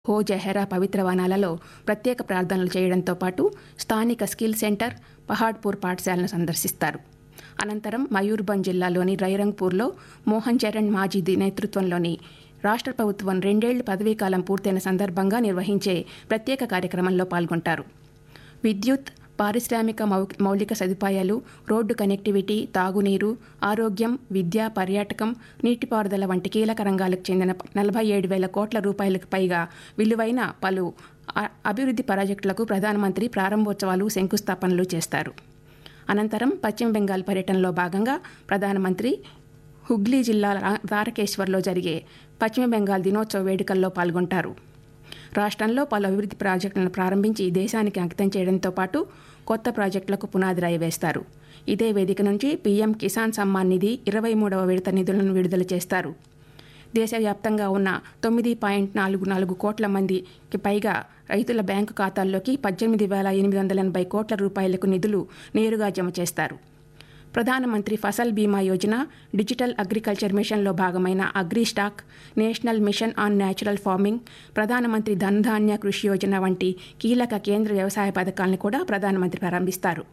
హో జహెరా పవిత్ర వనాలలో ప్రత్యేక ప్రార్థనలు చేయడంతో పాటు స్థానిక స్కిల్ సెంటర్ పహాడ్పూర్ పాఠశాలను సందర్శిస్తారు అనంతరం మయూర్భంజ్ జిల్లాలోని రైరంగ్పూర్లో మోహన్ చరణ్ మాజీది నేతృత్వంలోని రాష్ట్ర ప్రభుత్వం రెండేళ్ల పదవీకాలం పూర్తయిన సందర్భంగా నిర్వహించే ప్రత్యేక కార్యక్రమంలో పాల్గొంటారు విద్యుత్ పారిశ్రామిక మౌ మౌలిక సదుపాయాలు రోడ్డు కనెక్టివిటీ తాగునీరు ఆరోగ్యం విద్య పర్యాటకం నీటిపారుదల వంటి కీలక రంగాలకు చెందిన నలభై ఏడు వేల కోట్ల రూపాయలకు పైగా విలువైన పలు అ- అభివృద్ధి ప్రాజెక్టులకు ప్రధానమంత్రి ప్రారంభోత్సవాలు శంకుస్థాపనలు చేస్తారు అనంతరం పశ్చిమ బెంగాల్ పర్యటనలో భాగంగా ప్రధానమంత్రి హుగ్లీ జిల్లా రా- తారకేశ్వర్లో జరిగే పశ్చిమ బెంగాల్ దినోత్సవ వేడుకల్లో పాల్గొంటారు రాష్ట్రంలో పలు అభివృద్ధి ప్రాజెక్టులను ప్రారంభించి దేశానికి అంకితం చేయడంతో పాటు కొత్త ప్రాజెక్టులకు పునాది రాయి వేస్తారు ఇదే వేదిక నుంచి పీఎం కిసాన్ సమ్మాన్ నిధి ఇరవై మూడవ విడత నిధులను విడుదల చేస్తారు దేశవ్యాప్తంగా ఉన్న తొమ్మిది పాయింట్ నాలుగు నాలుగు కోట్ల మందికి పైగా రైతుల బ్యాంకు ఖాతాల్లోకి పద్దెనిమిది వేల ఎనిమిది వందల ఎనభై కోట్ల రూపాయలకు నిధులు నేరుగా జమ చేస్తారు ప్రధానమంత్రి ఫసల్ బీమా యోజన డిజిటల్ అగ్రికల్చర్ మిషన్లో భాగమైన agri stack national mission on natural farming ప్రధానమంత్రి ధన్ధాన్య కృషి యోజన వంటి కీలక కేంద్ర వ్యవసాయ పథకాలను కూడా ప్రధానమంత్రి ప్రారంభిస్తారు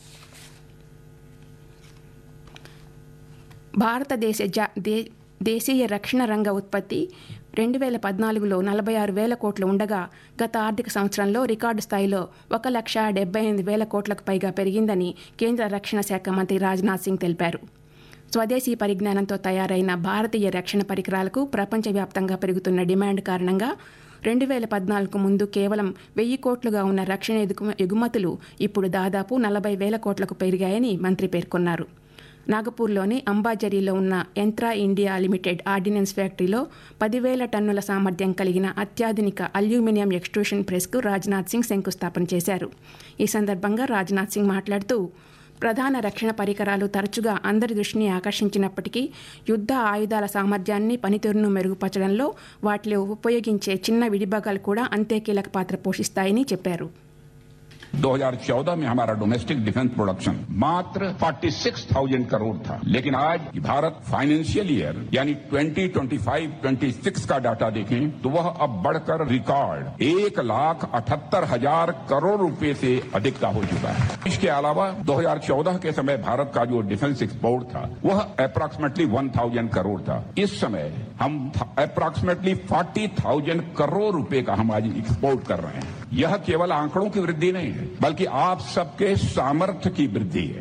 భారతదేశ జా దే దేశీయ రక్షణ రంగ ఉత్పత్తి రెండు వేల పద్నాలుగులో నలభై ఆరు వేల కోట్లు ఉండగా గత ఆర్థిక సంవత్సరంలో రికార్డు స్థాయిలో ఒక లక్ష డెబ్బై ఎనిమిది వేల కోట్లకు పైగా పెరిగిందని కేంద్ర రక్షణ శాఖ మంత్రి రాజ్నాథ్ సింగ్ తెలిపారు స్వదేశీ పరిజ్ఞానంతో తయారైన భారతీయ రక్షణ పరికరాలకు ప్రపంచవ్యాప్తంగా పెరుగుతున్న డిమాండ్ కారణంగా రెండు వేల పద్నాలుగు ముందు కేవలం వెయ్యి కోట్లుగా ఉన్న రక్షణ ఎగుమ- ఎగుమతులు ఇప్పుడు దాదాపు నలభై వేల కోట్లకు పెరిగాయని మంత్రి పేర్కొన్నారు నాగపూర్లోని అంబాజరీలో ఉన్న యంత్రా ఇండియా లిమిటెడ్ ఆర్డినెన్స్ ఫ్యాక్టరీలో పదివేల టన్నుల సామర్థ్యం కలిగిన అత్యాధునిక అల్యూమినియం ఎక్స్ట్రూషన్ ప్రెస్కు రాజ్నాథ్ సింగ్ శంకుస్థాపన చేశారు ఈ సందర్భంగా రాజ్నాథ్ సింగ్ మాట్లాడుతూ ప్రధాన రక్షణ పరికరాలు తరచుగా అందరి దృష్టిని ఆకర్షించినప్పటికీ యుద్ధ ఆయుధాల సామర్థ్యాన్ని పనితీరును మెరుగుపరచడంలో వాటిలో ఉపయోగించే చిన్న విడిభాగాలు కూడా అంతే కీలక పాత్ర పోషిస్తాయని చెప్పారు 2014 में हमारा डोमेस्टिक डिफेंस प्रोडक्शन मात्र 46,000 करोड़ था लेकिन आज भारत फाइनेंशियल ईयर यानी 2025 26 का डाटा देखें तो वह अब बढ़कर रिकॉर्ड एक लाख अठहत्तर हजार करोड़ रुपए से अधिक का हो चुका है इसके अलावा 2014 के समय भारत का जो डिफेंस एक्सपोर्ट था वह अप्रॉक्सीमेटली 1,000 करोड़ था इस समय हम अप्रॉक्सीमेटली 40,000 करोड़ रुपए का हम आज एक्सपोर्ट कर रहे हैं यह केवल आंकड़ों की वृद्धि नहीं है बल्कि आप सबके सामर्थ्य की वृद्धि है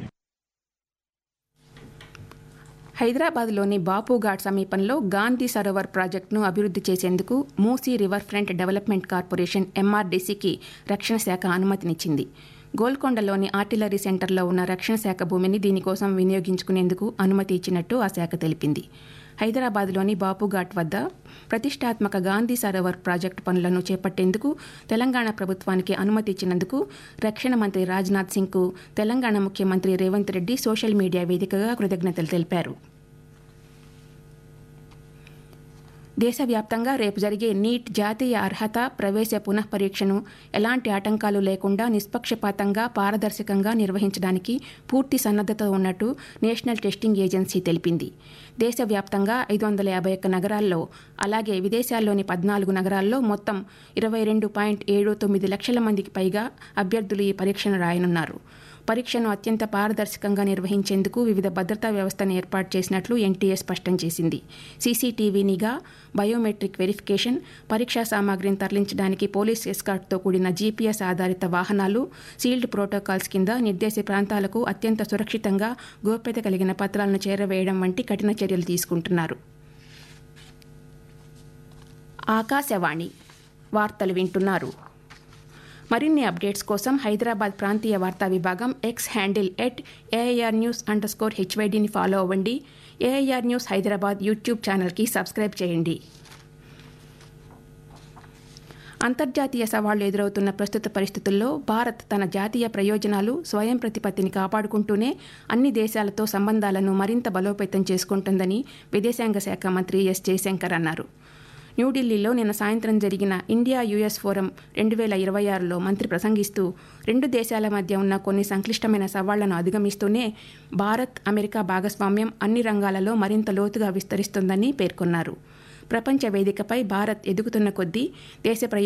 హైదరాబాద్లోని బాపుఘాట్ సమీపంలో గాంధీ సరోవర్ ప్రాజెక్టును అభివృద్ధి చేసేందుకు Musi river front development corporation ఎంఆర్డీసీకి రక్షణ శాఖ అనుమతినిచ్చింది గోల్కొండలోని ఆర్టిలరీ సెంటర్లో ఉన్న రక్షణ శాఖ భూమిని దీనికోసం వినియోగించుకునేందుకు అనుమతి ఇచ్చినట్టు ఆ శాఖ తెలిపింది హైదరాబాద్లోని బాపుఘాట్ వద్ద ప్రతిష్టాత్మక గాంధీ సరోవర్ ప్రాజెక్టు పనులను చేపట్టేందుకు తెలంగాణ ప్రభుత్వానికి అనుమతి ఇచ్చినందుకు రక్షణ మంత్రి రాజ్నాథ్ సింగ్కు తెలంగాణ ముఖ్యమంత్రి రేవంత్ రెడ్డి సోషల్ మీడియా వేదికగా కృతజ్ఞతలు తెలిపారు దేశవ్యాప్తంగా రేపు జరిగే నీట్ జాతీయ అర్హత ప్రవేశ పునఃపరీక్షను ఎలాంటి ఆటంకాలు లేకుండా నిష్పక్షపాతంగా పారదర్శకంగా నిర్వహించడానికి పూర్తి సన్నద్ధత ఉన్నట్టు నేషనల్ టెస్టింగ్ ఏజెన్సీ తెలిపింది దేశవ్యాప్తంగా ఐదు వందల యాభై ఒక్క నగరాల్లో అలాగే విదేశాల్లోని పద్నాలుగు నగరాల్లో మొత్తం ఇరవై రెండు పాయింట్ ఏడు తొమ్మిది లక్షల మందికి పైగా అభ్యర్థులు ఈ పరీక్షను రాయనున్నారు పరీక్షను అత్యంత పారదర్శకంగా నిర్వహించేందుకు వివిధ భద్రతా వ్యవస్థను ఏర్పాటు చేసినట్లు ఎన్టీఏ స్పష్టం చేసింది సీసీటీవీ నిఘా బయోమెట్రిక్ వెరిఫికేషన్ పరీక్షా సామాగ్రిని తరలించడానికి పోలీస్ ఎస్కార్ట్తో కూడిన జీపీఎస్ ఆధారిత వాహనాలు సీల్డ్ ప్రోటోకాల్స్ కింద నిర్దేశ ప్రాంతాలకు అత్యంత సురక్షితంగా గోప్యత కలిగిన పత్రాలను చేరవేయడం వంటి కఠిన చర్యలు తీసుకుంటున్నారు ఆకాశవాణి వార్తలు వింటున్నారు మరిన్ని అప్డేట్స్ కోసం హైదరాబాద్ ప్రాంతీయ వార్తా విభాగం X handle at AIR news underscore హెచ్వైడిని ఫాలో అవ్వండి ఏఐఆర్ న్యూస్ హైదరాబాద్ యూట్యూబ్ ఛానల్కి సబ్స్క్రైబ్ చేయండి అంతర్జాతీయ సవాళ్లు ఎదురవుతున్న ప్రస్తుత పరిస్థితుల్లో భారత్ తన జాతీయ ప్రయోజనాలు స్వయం ప్రతిపత్తిని కాపాడుకుంటూనే అన్ని దేశాలతో సంబంధాలను మరింత బలోపేతం చేసుకుంటుందని విదేశాంగ శాఖ మంత్రి ఎస్ జయశంకర్ అన్నారు న్యూఢిల్లీలో నిన్న సాయంత్రం జరిగిన ఇండియా యుఎస్ ఫోరం రెండు వేల ఇరవై ఆరులో మంత్రి ప్రసంగిస్తూ రెండు దేశాల మధ్య ఉన్న కొన్ని సంక్లిష్టమైన సవాళ్లను అధిగమిస్తూనే భారత్ అమెరికా భాగస్వామ్యం అన్ని రంగాలలో మరింత లోతుగా విస్తరిస్తుందని పేర్కొన్నారు ప్రపంచ వేదికపై భారత్ ఎదుగుతున్న కొద్దీ దేశ ప్రయో